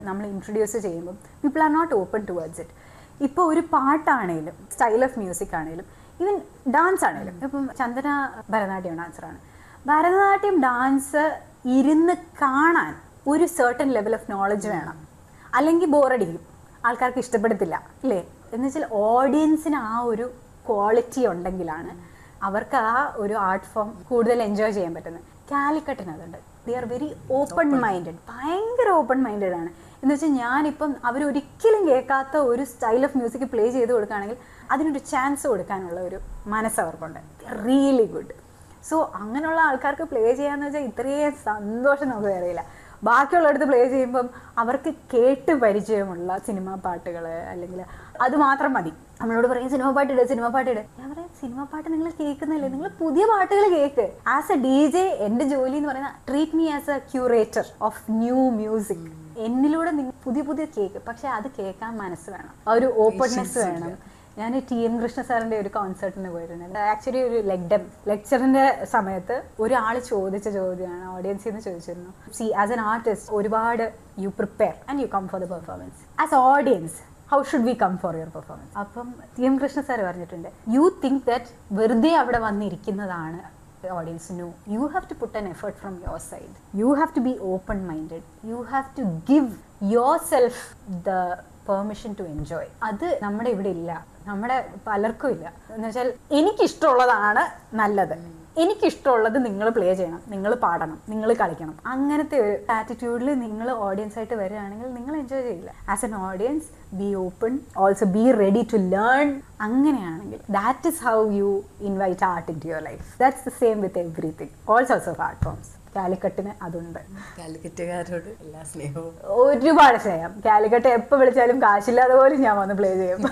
നമ്മൾ ഇൻട്രൊഡ്യൂസ് ചെയ്യുമ്പോൾ people are not open towards it ഇപ്പോൾ ഒരു പാട്ടാണേലും സ്റ്റൈൽ ഓഫ് മ്യൂസിക് ആണേലും ഈവൻ ഡാൻസ് ആണേലും ഇപ്പം ചന്ദന ഭരതനാട്യം ഡാൻസറാണ് ഭരതനാട്യം ഡാൻസ് ഇരുന്ന് കാണാൻ ഒരു സർട്ടൻ ലെവൽ ഓഫ് നോളജ് വേണം അല്ലെങ്കിൽ ബോറടിക്കും ആൾക്കാർക്ക് ഇഷ്ടപ്പെടത്തില്ല അല്ലേ എന്ന് വെച്ചാൽ ഓഡിയൻസിന് ആ ഒരു ക്വാളിറ്റി ഉണ്ടെങ്കിലാണ് അവർക്ക് ആ ഒരു ആർട്ട് ഫോം കൂടുതൽ എൻജോയ് ചെയ്യാൻ പറ്റുന്നത് കാലിക്കട്ടിന് അതുണ്ട് they are very open minded ഭയങ്കര ഓപ്പൺ മൈൻഡഡ് ആണ് എന്ന് വെച്ചാൽ ഞാനിപ്പം അവരൊരിക്കലും കേൾക്കാത്ത ഒരു സ്റ്റൈൽ ഓഫ് മ്യൂസിക് പ്ലേ ചെയ്ത് കൊടുക്കുകയാണെങ്കിൽ അതിനൊരു ചാൻസ് കൊടുക്കാനുള്ള ഒരു മനസ്സ് അവർക്കുണ്ട് റിയലി ഗുഡ് സോ അങ്ങനെയുള്ള ആൾക്കാർക്ക് പ്ലേ ചെയ്യാന്ന് വെച്ചാൽ ഇത്രയും സന്തോഷം നമുക്ക് വേറെയില്ല ബാക്കിയുള്ളടത്ത് പ്ലേ ചെയ്യുമ്പം അവർക്ക് കേട്ട് പരിചയമുള്ള സിനിമാ പാട്ടുകൾ അല്ലെങ്കിൽ അത് മാത്രം മതി നമ്മളോട് പറയും സിനിമ പാട്ടിട് സിനിമ പാട്ടിട് ഞാൻ പറയും സിനിമ പാട്ട് നിങ്ങൾ കേൾക്കുന്നില്ലേ നിങ്ങൾ പുതിയ പാട്ടുകൾ കേൾക്ക് ആസ് എ ഡി ജെ എൻ്റെ ജോലി എന്ന് പറയുന്ന treat me as a curator of new music എന്നിലൂടെ നിങ്ങൾ പുതിയ പുതിയ കേക്ക് പക്ഷെ അത് കേൾക്കാൻ മനസ്സ് വേണം ആ ഒരു ഓപ്പൺനെസ് വേണം ഞാൻ ടി എം കൃഷ്ണ സാറിന്റെ ഒരു കോൺസേർട്ടിന് പോയിട്ടുണ്ട് ആക്ച്വലി ഒരു ലെഗ്ഡം ലെക്ചറിന്റെ സമയത്ത് ഒരാൾ ചോദിച്ച ചോദ്യമാണ് ഓഡിയൻസിൽ നിന്ന് ചോദിച്ചിരുന്നു സി ആസ് എൻ ആർട്ടിസ്റ്റ് ഒരുപാട് you prepare and you come for the performance as audience how should we come for your performance അപ്പം ടി എം കൃഷ്ണ സാർ പറഞ്ഞിട്ടുണ്ട് യു തിങ്ക് ദാറ്റ് വെറുതെ അവിടെ വന്നിരിക്കുന്നതാണ് audience no you have to put an effort from your side you have to be open minded you have to give yourself the permission to enjoy അത് നമ്മുടെ ഇവിടെ ഇല്ല നമ്മുടെ പലർക്കും ഇല്ല എന്ന് വെച്ചാൽ എനിക്കിഷ്ടമുള്ളതാണ് നല്ലത് എനിക്കിഷ്ടമുള്ളത് നിങ്ങൾ പ്ലേ ചെയ്യണം നിങ്ങൾ പാടണം നിങ്ങൾ കളിക്കണം അങ്ങനത്തെ ഒരു ആറ്റിറ്റ്യൂഡിൽ നിങ്ങൾ ഓഡിയൻസ് ആയിട്ട് വരികയാണെങ്കിൽ നിങ്ങൾ എൻജോയ് ചെയ്യില്ല as an audience be open also be ready to learn അങ്ങനെയാണെങ്കിൽ that is how you invite art into your life that's the same with everything all sorts of art forms കാലിക്കട്ടിന് അതുണ്ട് കാലിക്കറ്റുകാരോട് എല്ലാ സ്നേഹവും ഒരുപാട് സ്നേഹം കാലിക്കട്ട് എപ്പോൾ വിളിച്ചാലും കാശില്ലാതെ പോലും ഞാൻ വന്ന് പ്ലേ ചെയ്യും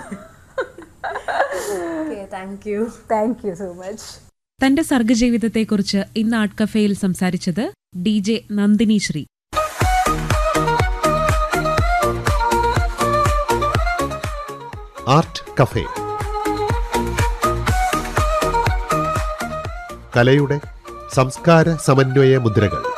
okay thank you thank you so much തന്റെ സർഗജീവിതത്തെക്കുറിച്ച് ഇന്ന് ആർട്ട് കഫേയിൽ സംസാരിച്ചത് D J Nandini Sree art cafe കലയുടെ സംസ്കാര സമന്വയ മുദ്രകൾ